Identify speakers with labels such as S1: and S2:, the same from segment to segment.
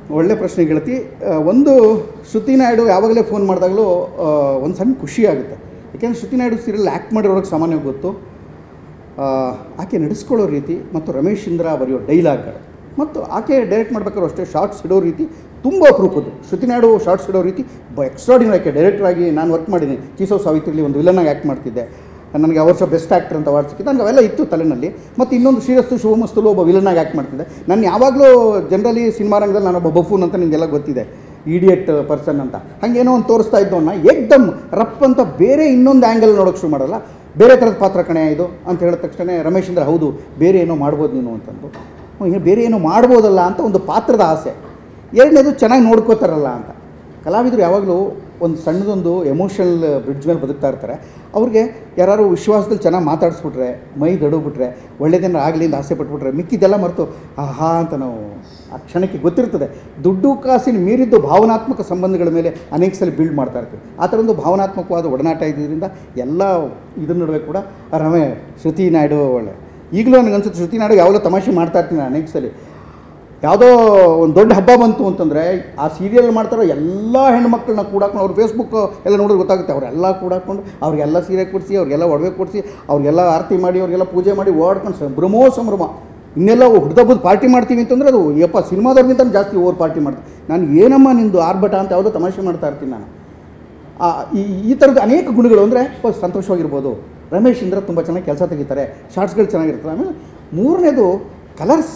S1: ಒಳ್ಳೆ ಪ್ರಶ್ನೆ ಗೆಳತಿ ಆ, ಒಂದು ಶ್ರುತಿ ನಾಯ್ಡು ಯಾವಾಗಲೇ ಫೋನ್ ಮಾಡಿದಾಗಲೂ ಒಂದು ಸಣ್ಣ ಖುಷಿ ಆಗುತ್ತೆ ಯಾಕೆಂದರೆ ಶ್ರುತಿ ನಾಯ್ಡು ಸೀರಿಯಲ್ ಆ್ಯಕ್ಟ್ ಮಾಡಿರೋರಿಗೆ ಸಾಮಾನ್ಯವಾಗಿ ಗೊತ್ತು ಆ, ಆಕೆ ನಡೆಸ್ಕೊಳ್ಳೋ ರೀತಿ ಮತ್ತು ರಮೇಶ್ ಇಂದ್ರ ಬರೆಯೋ ಡೈಲಾಗ್ಗಳು ಮತ್ತು ಆಕೆ ಡೈರೆಕ್ಟ್ ಮಾಡ್ಬೇಕಾದ್ರೂ ಅಷ್ಟೇ ಶಾರ್ಟ್ಸ್ ಇಡೋ ರೀತಿ ತುಂಬ ಅಪರೂಪದ್ದು ಶ್ರುತಿ ನಾಯ್ಡು ಶಾರ್ಟ್ಸ್ ಇಡೋ ರೀತಿ ಬ ಎಕ್ಸ್ಟ್ರಾಡಿನರಿ ಆಕೆ ಡೈರೆಕ್ಟರ್ ಆಗಿ ನಾನು ವರ್ಕ್ ಮಾಡಿದ್ದೀನಿ ಚೀಸೋ ಸಾವಿತ್ರಿಲಿ ಒಂದು ವಿಲನ್ನಾಗಿ ಆ್ಯಕ್ಟ್ ಮಾಡ್ತಿದ್ದೆ ನನಗೆ ಆ ವರ್ಷ ಬೆಸ್ಟ್ ಆ್ಯಕ್ಟರ್ ಅಂತ ಅವಾರ್ಡ್ ಸಿಕ್ಕಿತ್ತು ನನಗೆ ಅವೆಲ್ಲ ಇತ್ತು ತಲೆನಲ್ಲಿ ಮತ್ತು ಇನ್ನೊಂದು ಶ್ರೀರಸ್ತು ಶುಭಮಸ್ತಲು ಒಬ್ಬ ವಿಲನ್ನಾಗಿ ಆ್ಯಕ್ಟ್ ಮಾಡ್ತಿದ್ದೆ ನಾನು ಯಾವಾಗಲೂ ಜನರಲಿ ಸಿನಿಮಾ ರಂಗದಲ್ಲಿ ನಾನೊಬ್ಬ ಬಫೂನ್ ಅಂತ ನಿಮಗೆಲ್ಲ ಗೊತ್ತಿದೆ ಇಡಿಯಟ್ ಪರ್ಸನ್ ಅಂತ ಹಾಗೇನೋ ಒಂದು ತೋರಿಸ್ತಾ ಇದ್ದವನ್ನ ಏಕ್ದಮ್ ರಪ್ ಅಂತ ಬೇರೆ ಇನ್ನೊಂದು ಆ್ಯಂಗಲ್ ನೋಡೋಕ್ಕೆ ಶುರು ಮಾಡಲ್ಲ ಬೇರೆ ಥರದ ಪಾತ್ರ ಕಣೆ ಇದು ಅಂತ ಹೇಳಿದ ತಕ್ಷಣ ರಮೇಶ್ ಅಂದ್ರೆ ಹೌದು ಬೇರೆ ಏನೋ ಮಾಡ್ಬೋದು ನೀನು ಅಂತಂದು ಹ್ಞೂ, ಏನು ಬೇರೆ ಏನೋ ಮಾಡ್ಬೋದಲ್ಲ ಅಂತ ಒಂದು ಪಾತ್ರದ ಆಸೆ ಎರಡನೇದು ಚೆನ್ನಾಗಿ ನೋಡ್ಕೋತಾರಲ್ಲ ಅಂತ ಕಲಾವಿದರು ಯಾವಾಗಲೂ ಒಂದು ಸಣ್ಣದೊಂದು ಎಮೋಷನಲ್ ಬ್ರಿಡ್ಜ್ ಮೇಲೆ ಬದುಕ್ತಾ ಇರ್ತಾರೆ ಅವ್ರಿಗೆ ಯಾರು ವಿಶ್ವಾಸದಲ್ಲಿ ಚೆನ್ನಾಗಿ ಮಾತಾಡಿಸ್ಬಿಟ್ರೆ ಮೈ ದಡುಬಿಟ್ರೆ ಒಳ್ಳೆಯದೇನಾರು ಆಗಲಿ ಅಂತ ಆಸೆ ಪಟ್ಬಿಟ್ರೆ ಮಿಕ್ಕಿದ್ದೆಲ್ಲ ಮರೆತು ಆಹಾ ಅಂತ ನಾವು ಆ ಕ್ಷಣಕ್ಕೆ ಗೊತ್ತಿರ್ತದೆ ದುಡ್ಡು ಕಾಸಿನ ಮೀರಿದ್ದು ಭಾವನಾತ್ಮಕ ಸಂಬಂಧಗಳ ಮೇಲೆ ಅನೇಕ ಸಲ ಬಿಲ್ಡ್ ಮಾಡ್ತಾ ಇರ್ತೀವಿ ಆ ಥರ ಒಂದು ಭಾವನಾತ್ಮಕವಾದ ಒಡನಾಟ ಇದ್ದಿದ್ದರಿಂದ ಎಲ್ಲ ಇದ್ರ ನಡುವೆ ಕೂಡ ರಮೇ ಶ್ರುತಿ ನಾಯ್ಡು ಒಳ್ಳೆ ಈಗಲೂ ನನಗನ್ಸುತ್ತೆ ಶ್ರುತಿ ನಾಯ್ಡು ಯಾವಾಗಲೂ ತಮಾಷೆ ಮಾಡ್ತಾ ಇರ್ತೀನಿ ನಾನು ಅನೇಕ ಸಲ ಯಾವುದೋ ಒಂದು ದೊಡ್ಡ ಹಬ್ಬ ಬಂತು ಅಂತಂದರೆ ಆ ಸೀರಿಯಲ್ ಮಾಡ್ತಾರೋ ಎಲ್ಲ ಹೆಣ್ಮಕ್ಳನ್ನ ಕೂಡಾಕೊಂಡು ಅವ್ರ ಫೇಸ್ಬುಕ್ ಎಲ್ಲ ನೋಡಿದ್ರೆ ಗೊತ್ತಾಗುತ್ತೆ ಅವರೆಲ್ಲ ಕೂಡಾಕೊಂಡು ಅವ್ರಿಗೆಲ್ಲ ಸೀರೆ ಕೊಡಿಸಿ ಅವ್ರಿಗೆಲ್ಲ ಒಡವೆ ಕೊಡಿಸಿ ಅವ್ರಿಗೆಲ್ಲ ಆರತಿ ಮಾಡಿ ಅವ್ರಿಗೆಲ್ಲ ಪೂಜೆ ಮಾಡಿ ಓಡ್ಕೊಂಡು ಸಂಭ್ರಮೋ ಸಂಭ್ರಮ ಇನ್ನೆಲ್ಲ ಹುಡ್ದಬ್ಬದ ಪಾರ್ಟಿ ಮಾಡ್ತೀವಿ ಅಂತಂದರೆ ಅದು ಯಪ್ಪ ಸಿನಿಮಾದವ್ರಿಗಿಂತ ಜಾಸ್ತಿ ಓವರ್ ಪಾರ್ಟಿ ಮಾಡ್ತೀನಿ ನಾನು ಏನಮ್ಮ ನಿಂದು ಆರ್ಭಟ ಅಂತ ಯಾವುದೋ ತಮಾಷೆ ಮಾಡ್ತಾ ಇರ್ತೀನಿ ನಾನು ಆ, ಈ ಈ ಥರದ ಅನೇಕ ಗುಣಗಳು ಅಂದರೆ ಸಂತೋಷವಾಗಿರ್ಬೋದು ರಮೇಶ್ ಇಂದ್ರ ತುಂಬ ಚೆನ್ನಾಗಿ ಕೆಲಸ ತೆಗಿತಾರೆ ಶಾರ್ಟ್ಸ್ಗಳು ಚೆನ್ನಾಗಿರ್ತದೆ ಆಮೇಲೆ ಮೂರನೇದು ಕಲರ್ಸ್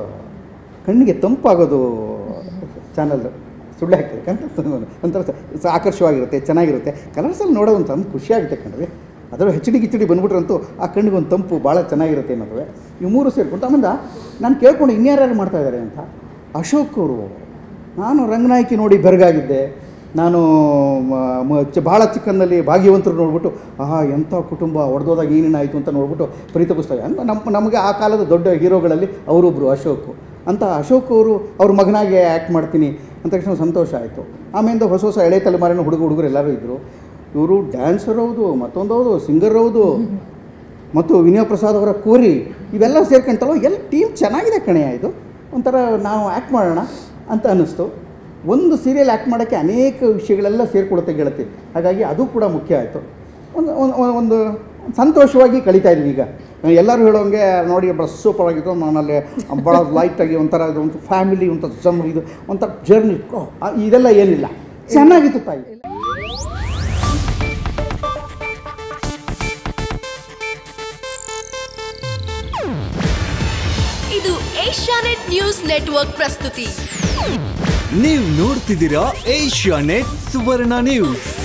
S1: ಕಣ್ಣಿಗೆ ತಂಪಾಗೋದು ಚಾನಲ್ ಸುಳ್ಳು ಹಾಕಿದೆ ಕಣ್ಣ ಒಂಥರ ಸ- ಆಕರ್ಷವಾಗಿರುತ್ತೆ ಚೆನ್ನಾಗಿರುತ್ತೆ ಕಲರ್ಸಲ್ಲಿ ನೋಡೋ ಒಂದು ತಂಪು ಖುಷಿ ಆಗುತ್ತೆ ಕಣ್ರಿ ಅದರ ಹೆಚ್ ಡಿ ಗಿಚ್ಚಡಿ ಬಂದ್ಬಿಟ್ರಂತೂ ಆ ಕಣ್ಣಿಗೆ ಒಂದು ತಂಪು ಭಾಳ ಚೆನ್ನಾಗಿರುತ್ತೆ ಅನ್ನೋದು ಇವು ಮೂರು ಸೇರಿಕೊಂಡು ಆಮೇಲೆ ನಾನು ಕೇಳ್ಕೊಂಡು ಇನ್ಯಾರ್ಯಾರು ಮಾಡ್ತಾ ಇದ್ದಾರೆ ಅಂತ ಅಶೋಕ್ ಅವರು ನಾನು ರಂಗನಾಯಕಿ ನೋಡಿ ಬೆರಗಾಗಿದ್ದೆ ನಾನು ಮ- ಮ- ಚ- ಭಾಳ ಚಿಕ್ಕಂದಲ್ಲಿ ಭಾಗ್ಯವಂತರು ನೋಡ್ಬಿಟ್ಟು ಆಹಾ ಎಂಥ ಕುಟುಂಬ ಒಡೆದೋದಾಗ ಏನೇನಾಯಿತು ಅಂತ ನೋಡ್ಬಿಟ್ಟು ಪ್ರೀತಪುಸ್ತಕ ಅಂತ ನಮ್ಮ ನಮಗೆ ಆ ಕಾಲದ ದೊಡ್ಡ ಹೀರೋಗಳಲ್ಲಿ ಅವರೊಬ್ಬರು ಅಶೋಕ್ ಅಂತ ಅಶೋಕ್ ಅವರು ಅವ್ರ ಮಗನಾಗೆ ಆ್ಯಕ್ಟ್ ಮಾಡ್ತೀನಿ ಅಂತ ತಕ್ಷಣ ಸಂತೋಷ ಆಯಿತು ಆಮೇಲೆ ಹೊಸ ಹೊಸ ಎಳೆ ತಲೆಮಾರಿನ ಹುಡುಗ ಹುಡುಗರು ಎಲ್ಲರೂ ಇದ್ದರು ಇವರು ಡ್ಯಾನ್ಸರ್ ಹೌದು ಮತ್ತೊಂದು ಹೌದು ಸಿಂಗರ್ ಹೌದು ಮತ್ತು ವಿನಯ ಪ್ರಸಾದ್ ಅವರ ಕೋರಿ ಇವೆಲ್ಲ ಸೇರ್ಕೊಂತಲ್ಲ ಎಲ್ಲ ಟೀಮ್ ಚೆನ್ನಾಗಿದೆ ಕಣೆಯ ಇದು ಒಂಥರ ನಾವು ಆ್ಯಕ್ಟ್ ಮಾಡೋಣ ಅಂತ ಅನ್ನಿಸ್ತು ಒಂದು ಸೀರಿಯಲ್ ಆ್ಯಕ್ಟ್ ಮಾಡೋಕ್ಕೆ ಅನೇಕ ವಿಷಯಗಳೆಲ್ಲ ಸೇರಿಕೊಡುತ್ತೆ ಗೆಳತಿ ಹಾಗಾಗಿ ಅದು ಕೂಡ ಮುಖ್ಯ ಆಯಿತು ಒಂದು ಒಂದು- ಒಂದು- ಒಂದು ಸಂತೋಷವಾಗಿ ಕಳೀತಾ ಇದ್ವಿ ಈಗ ಎಲ್ಲರೂ ಹೇಳೋಂಗೆ ನೋಡಿ ಭಾಳ ಸೂಪರ್ ಆಗಿತ್ತು ನಾನಲ್ಲಿ ಭಾಳ ಲೈಟಾಗಿ ಒಂಥರ ಇದು ಒಂದು ಫ್ಯಾಮಿಲಿ ಒಂಥರ ಜಮ್ ಇದು ಒಂಥರ ಜರ್ನಿ ಇದೆಲ್ಲ ಏನಿಲ್ಲ ಚೆನ್ನಾಗಿತ್ತು ತಾಯಿ
S2: ಇದು ಏಷ್ಯಾನೆಟ್ ನ್ಯೂಸ್ ನೆಟ್ವರ್ಕ್ ಪ್ರಸ್ತುತಿ
S3: ನೀವು ನೋಡ್ತಿದ್ದೀರಾ ಏಷ್ಯಾ ನೆಟ್ ಸುವರ್ಣ ನ್ಯೂಸ್